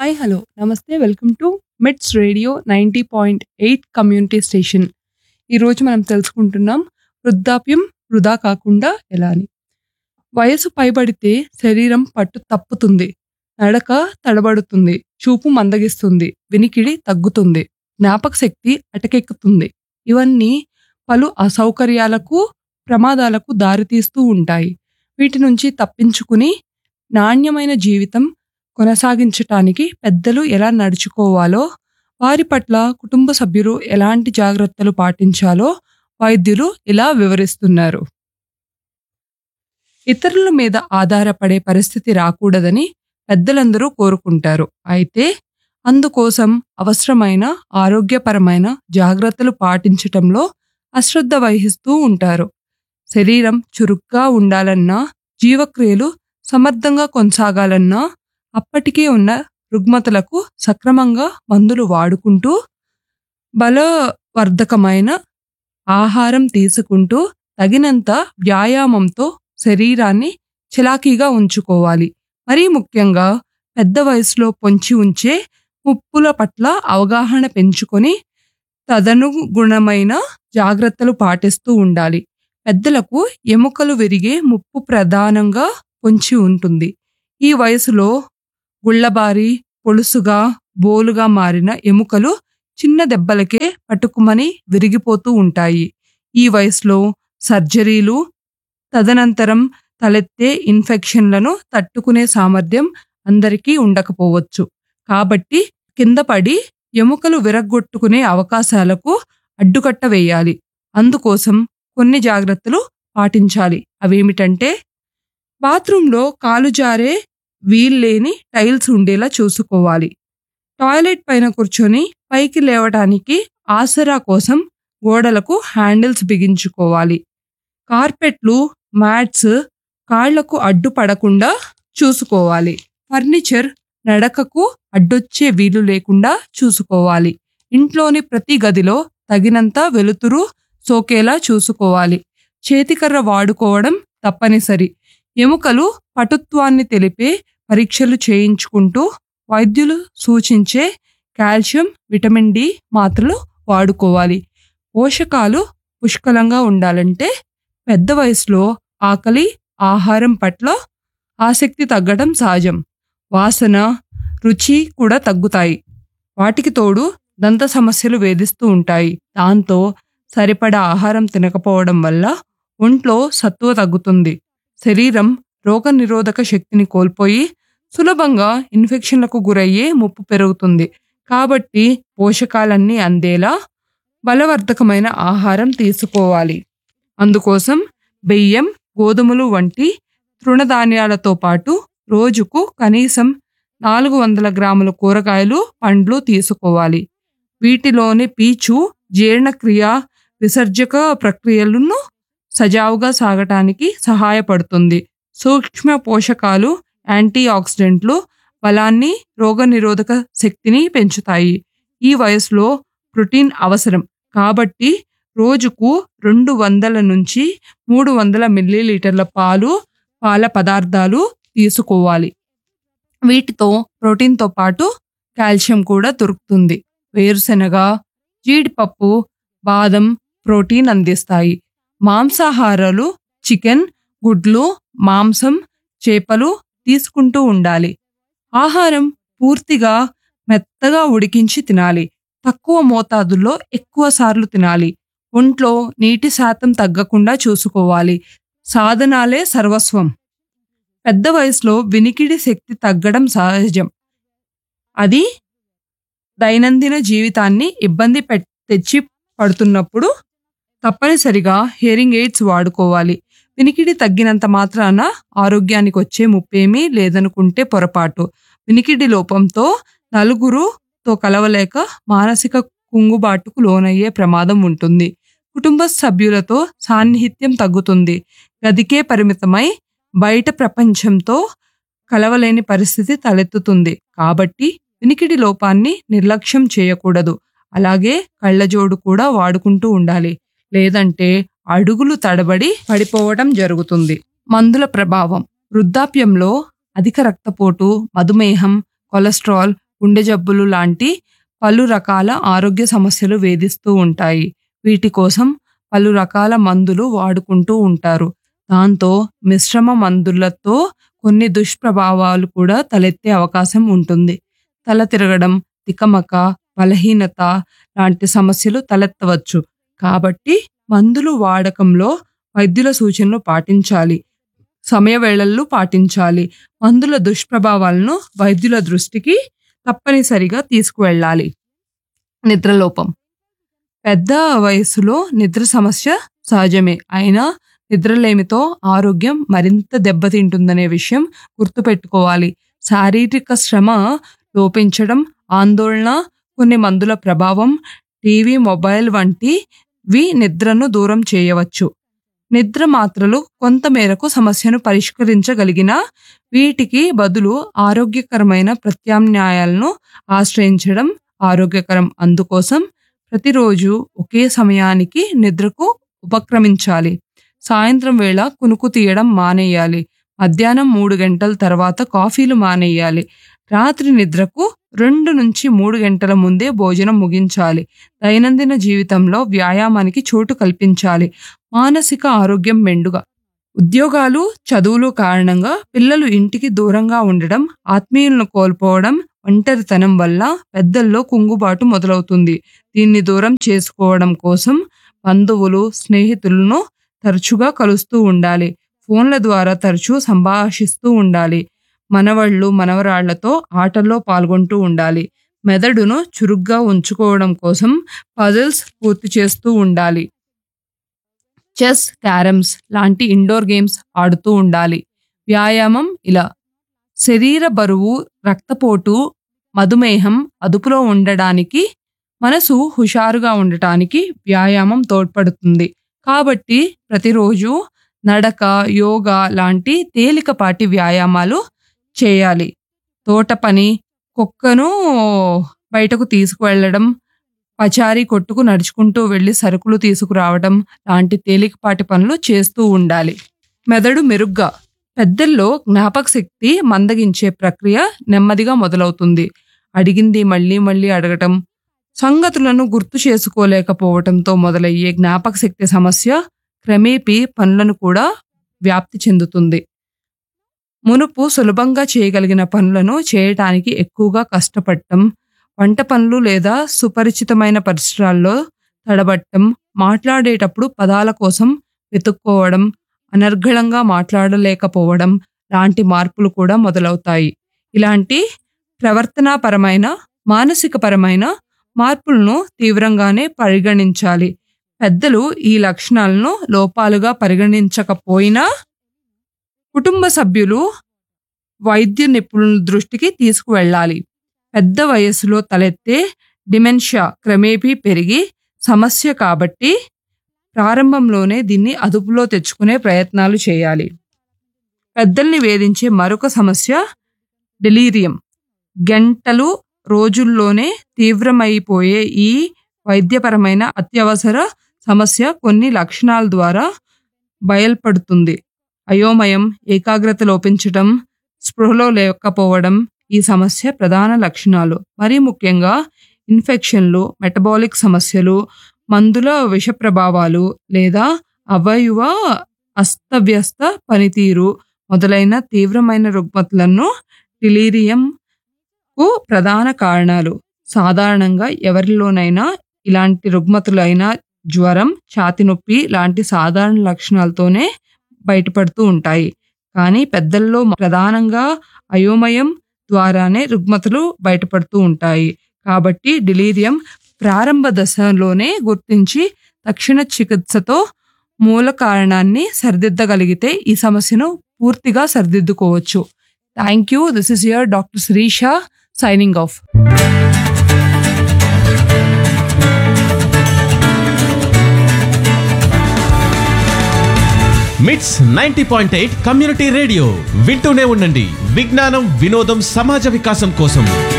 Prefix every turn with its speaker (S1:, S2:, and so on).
S1: hi hello నమస్తే welcome to MITS radio ninety point eight community station ఈరోజు మనం తెలుసుకుంటున్నాం వృద్ధాప్యం వృధా కాకుండా ఎలా అని వయసు పైబడితే శరీరం పట్టు తప్పుతుంది నడక తడబడుతుంది చూపు మందగిస్తుంది వినికిడి తగ్గుతుంది జ్ఞాపక శక్తి అటకెక్కుతుంది ఇవన్నీ పలు అసౌకర్యాలకు ప్రమాదాలకు దారితీస్తూ ఉంటాయి వీటి నుంచి తప్పించుకుని నాణ్యమైన జీవితం కొనసాగించటానికి పెద్దలు ఎలా నడుచుకోవాలో వారి పట్ల కుటుంబ సభ్యులు ఎలాంటి జాగ్రత్తలు పాటించాలో వైద్యులు ఇలా వివరిస్తున్నారు ఇతరుల మీద ఆధారపడే పరిస్థితి రాకూడదని పెద్దలందరూ కోరుకుంటారు అయితే అందుకోసం అవసరమైన ఆరోగ్యపరమైన జాగ్రత్తలు పాటించటంలో అశ్రద్ధ వహిస్తూ ఉంటారు శరీరం చురుగ్గా ఉండాలన్నా జీవక్రియలు సమర్థంగా కొనసాగాలన్నా అప్పటికే ఉన్న రుగ్మతలకు సక్రమంగా మందులు వాడుకుంటూ బలవర్ధకమైన ఆహారం తీసుకుంటూ తగినంత వ్యాయామంతో శరీరాన్ని చలాకీగా ఉంచుకోవాలి మరీ ముఖ్యంగా పెద్ద వయసులో పొంచి ఉంచే ముప్పుల పట్ల అవగాహన పెంచుకొని తదనుగుణమైన జాగ్రత్తలు పాటిస్తూ ఉండాలి పెద్దలకు ఎముకలు విరిగే ముప్పు ప్రధానంగా పొంచి ఉంటుంది ఈ వయసులో గుళ్ళబారి పొలుసుగా బోలుగా మారిన ఎముకలు చిన్న దెబ్బలకే పట్టుకుమని విరిగిపోతూ ఉంటాయి ఈ వయసులో సర్జరీలు తదనంతరం తలెత్తే ఇన్ఫెక్షన్లను తట్టుకునే సామర్థ్యం అందరికీ ఉండకపోవచ్చు కాబట్టి కింద పడి ఎముకలు విరగ్గొట్టుకునే అవకాశాలకు అడ్డుకట్ట వేయాలి అందుకోసం కొన్ని జాగ్రత్తలు పాటించాలి అవేమిటంటే బాత్రూంలో కాలు జారే వీల్లేని టైల్స్ ఉండేలా చూసుకోవాలి టాయిలెట్ పైన కూర్చొని పైకి లేవటానికి ఆసరా కోసం గోడలకు హ్యాండిల్స్ బిగించుకోవాలి కార్పెట్లు మ్యాట్స్ కాళ్లకు అడ్డుపడకుండా చూసుకోవాలి ఫర్నిచర్ నడకకు అడ్డొచ్చే వీలు లేకుండా చూసుకోవాలి ఇంట్లోని ప్రతి గదిలో తగినంత వెలుతురు సోకేలా చూసుకోవాలి చేతికర్ర వాడుకోవడం తప్పనిసరి ఎముకలు పటుత్వాన్ని తెలిపే పరీక్షలు చేయించుకుంటూ వైద్యులు సూచించే కాల్షియం విటమిన్ డి మాత్రలు వాడుకోవాలి పోషకాలు పుష్కలంగా ఉండాలంటే పెద్ద వయసులో ఆకలి ఆహారం పట్ల ఆసక్తి తగ్గడం సహజం వాసన రుచి కూడా తగ్గుతాయి వాటికి తోడు దంత సమస్యలు వేధిస్తూ ఉంటాయి దాంతో సరిపడా ఆహారం తినకపోవడం వల్ల ఒంట్లో సత్తువ తగ్గుతుంది శరీరం రోగనిరోధక శక్తిని కోల్పోయి సులభంగా ఇన్ఫెక్షన్లకు గురయ్యే ముప్పు పెరుగుతుంది కాబట్టి పోషకాలన్నీ అందేలా బలవర్ధకమైన ఆహారం తీసుకోవాలి అందుకోసం బియ్యం గోధుమలు వంటి తృణధాన్యాలతో పాటు రోజుకు కనీసం నాలుగు వందల గ్రాముల కూరగాయలు పండ్లు తీసుకోవాలి వీటిలోని పీచు జీర్ణక్రియ విసర్జక ప్రక్రియలను సజావుగా సాగటానికి సహాయపడుతుంది సూక్ష్మ పోషకాలు యాంటీ ఆక్సిడెంట్లు బలాన్ని రోగనిరోధక శక్తిని పెంచుతాయి ఈ వయసులో ప్రోటీన్ అవసరం కాబట్టి రోజుకు రెండు వందల నుంచి మూడు వందల మిల్లీలీటర్ల పాలు పాల పదార్థాలు తీసుకోవాలి వీటితో ప్రోటీన్తో పాటు కాల్షియం కూడా దొరుకుతుంది వేరుశెనగ జీడిపప్పు బాదం ప్రోటీన్ అందిస్తాయి మాంసాహారాలు చికెన్ గుడ్లు మాంసం చేపలు తీసుకుంటూ ఉండాలి ఆహారం పూర్తిగా మెత్తగా ఉడికించి తినాలి తక్కువ మోతాదుల్లో ఎక్కువ సార్లు తినాలి ఒంట్లో నీటి శాతం తగ్గకుండా చూసుకోవాలి సాధనాలే సర్వస్వం పెద్ద వయసులో వినికిడి శక్తి తగ్గడం సహజం అది దైనందిన జీవితాన్ని ఇబ్బంది పె తెచ్చి పడుతున్నప్పుడు తప్పనిసరిగా హియరింగ్ ఎయిడ్స్ వాడుకోవాలి వినికిడి తగ్గినంత మాత్రాన ఆరోగ్యానికి వచ్చే ముప్పేమీ లేదనుకుంటే పొరపాటు వినికిడి లోపంతో నలుగురుతో కలవలేక మానసిక కుంగుబాటుకు లోనయ్యే ప్రమాదం ఉంటుంది కుటుంబ సభ్యులతో సాన్నిహిత్యం తగ్గుతుంది గదికే పరిమితమై బయట ప్రపంచంతో కలవలేని పరిస్థితి తలెత్తుతుంది కాబట్టి వినికిడి లోపాన్ని నిర్లక్ష్యం చేయకూడదు అలాగే కళ్ళజోడు కూడా వాడుకుంటూ ఉండాలి లేదంటే అడుగులు తడబడి పడిపోవడం జరుగుతుంది మందుల ప్రభావం వృద్ధాప్యంలో అధిక రక్తపోటు మధుమేహం కొలెస్ట్రాల్ గుండె జబ్బులు లాంటి పలు రకాల ఆరోగ్య సమస్యలు వేధిస్తూ ఉంటాయి వీటి కోసం పలు రకాల మందులు వాడుకుంటూ ఉంటారు దాంతో మిశ్రమ మందులతో కొన్ని దుష్ప్రభావాలు కూడా తలెత్తే అవకాశం ఉంటుంది తల తిరగడం తికమక బలహీనత లాంటి సమస్యలు తలెత్తవచ్చు కాబట్టి మందులు వాడకంలో వైద్యుల సూచనలు పాటించాలి సమయ వేళల్లో పాటించాలి మందుల దుష్ప్రభావాలను వైద్యుల దృష్టికి తప్పనిసరిగా తీసుకువెళ్ళాలి నిద్రలోపం పెద్ద వయసులో నిద్ర సమస్య సహజమే అయినా నిద్రలేమితో ఆరోగ్యం మరింత దెబ్బతింటుందనే విషయం గుర్తుపెట్టుకోవాలి శారీరక శ్రమ లోపించడం ఆందోళన కొన్ని మందుల ప్రభావం టీవీ మొబైల్ వంటివి నిద్రను దూరం చేయవచ్చు నిద్ర మాత్రలు కొంతమేరకు సమస్యను పరిష్కరించగలిగిన వీటికి బదులు ఆరోగ్యకరమైన ప్రత్యామ్నాయాలను ఆశ్రయించడం ఆరోగ్యకరం అందుకోసం ప్రతిరోజు ఒకే సమయానికి నిద్రకు ఉపక్రమించాలి సాయంత్రం వేళ కునుకు తీయడం మానేయాలి మధ్యాహ్నం మూడు గంటల తర్వాత కాఫీలు మానేయాలి రాత్రి నిద్రకు రెండు నుంచి మూడు గంటల ముందే భోజనం ముగించాలి దైనందిన జీవితంలో వ్యాయామానికి చోటు కల్పించాలి మానసిక ఆరోగ్యం మెండుగా ఉద్యోగాలు చదువులు కారణంగా పిల్లలు ఇంటికి దూరంగా ఉండడం ఆత్మీయులను కోల్పోవడం ఒంటరితనం వల్ల పెద్దల్లో కుంగుబాటు మొదలవుతుంది దీన్ని దూరం చేసుకోవడం కోసం బంధువులు స్నేహితులను తరచుగా కలుస్తూ ఉండాలి ఫోన్ల ద్వారా తరచూ సంభాషిస్తూ ఉండాలి మనవళ్ళు మనవరాళ్లతో ఆటల్లో పాల్గొంటూ ఉండాలి మెదడును చురుగ్గా ఉంచుకోవడం కోసం పజిల్స్ పూర్తి చేస్తూ ఉండాలి చెస్ క్యారమ్స్ లాంటి ఇండోర్ గేమ్స్ ఆడుతూ ఉండాలి వ్యాయామం ఇలా శరీర బరువు రక్తపోటు మధుమేహం అదుపులో ఉండడానికి మనసు హుషారుగా ఉండటానికి వ్యాయామం తోడ్పడుతుంది కాబట్టి ప్రతిరోజు నడక యోగా లాంటి తేలికపాటి వ్యాయామాలు చేయాలి తోట పని కుక్కను బయటకు తీసుకువెళ్ళడం పచారీ కొట్టుకు నడుచుకుంటూ వెళ్ళి సరుకులు తీసుకురావడం లాంటి తేలికపాటి పనులు చేస్తూ ఉండాలి మెదడు మెరుగ్గా పెద్దల్లో జ్ఞాపక శక్తి మందగించే ప్రక్రియ నెమ్మదిగా మొదలవుతుంది అడిగింది మళ్ళీ మళ్ళీ అడగటం సంగతులను గుర్తు చేసుకోలేకపోవటంతో మొదలయ్యే జ్ఞాపక శక్తి సమస్య క్రమేపీ పనులను కూడా వ్యాప్తి చెందుతుంది మునుపు సులభంగా చేయగలిగిన పనులను చేయటానికి ఎక్కువగా కష్టపడటం వంట పనులు లేదా సుపరిచితమైన పరిసరాల్లో తడబట్టం మాట్లాడేటప్పుడు పదాల కోసం వెతుక్కోవడం అనర్గళంగా మాట్లాడలేకపోవడం లాంటి మార్పులు కూడా మొదలవుతాయి ఇలాంటి ప్రవర్తనాపరమైన మానసికపరమైన మార్పులను తీవ్రంగానే పరిగణించాలి పెద్దలు ఈ లక్షణాలను లోపాలుగా పరిగణించకపోయినా కుటుంబ సభ్యులు వైద్య నిపుణుల దృష్టికి తీసుకువెళ్ళాలి పెద్ద వయసులో తలెత్తే డిమెన్షియా క్రమేపీ పెరిగి సమస్య కాబట్టి ప్రారంభంలోనే దీన్ని అదుపులో తెచ్చుకునే ప్రయత్నాలు చేయాలి పెద్దల్ని వేధించే మరొక సమస్య డెలీరియం గంటలు రోజుల్లోనే తీవ్రమైపోయే ఈ వైద్యపరమైన అత్యవసర సమస్య కొన్ని లక్షణాల ద్వారా బయల్పడుతుంది అయోమయం ఏకాగ్రత లోపించటం స్పృహలో లేకపోవడం ఈ సమస్య ప్రధాన లక్షణాలు మరీ ముఖ్యంగా ఇన్ఫెక్షన్లు మెటబాలిక్ సమస్యలు మందుల విష ప్రభావాలు లేదా అవయవ అస్తవ్యస్త పనితీరు మొదలైన తీవ్రమైన రుగ్మతలను డిలీరియం కు ప్రధాన కారణాలు సాధారణంగా ఎవరిలోనైనా ఇలాంటి రుగ్మతులైన జ్వరం ఛాతి నొప్పి లాంటి సాధారణ లక్షణాలతోనే బయటపడుతూ ఉంటాయి కానీ పెద్దల్లో ప్రధానంగా అయోమయం ద్వారానే రుగ్మతలు బయటపడుతూ ఉంటాయి కాబట్టి డిలీరియం ప్రారంభ దశలోనే గుర్తించి తక్షణ చికిత్సతో మూల కారణాన్ని సరిదిద్దగలిగితే ఈ సమస్యను పూర్తిగా సరిదిద్దుకోవచ్చు thank you this is your doctor Sirisha signing off
S2: MITS ninety point eight community radio వింటూనే ఉండండి విజ్ఞానం వినోదం సమాజ వికాసం కోసం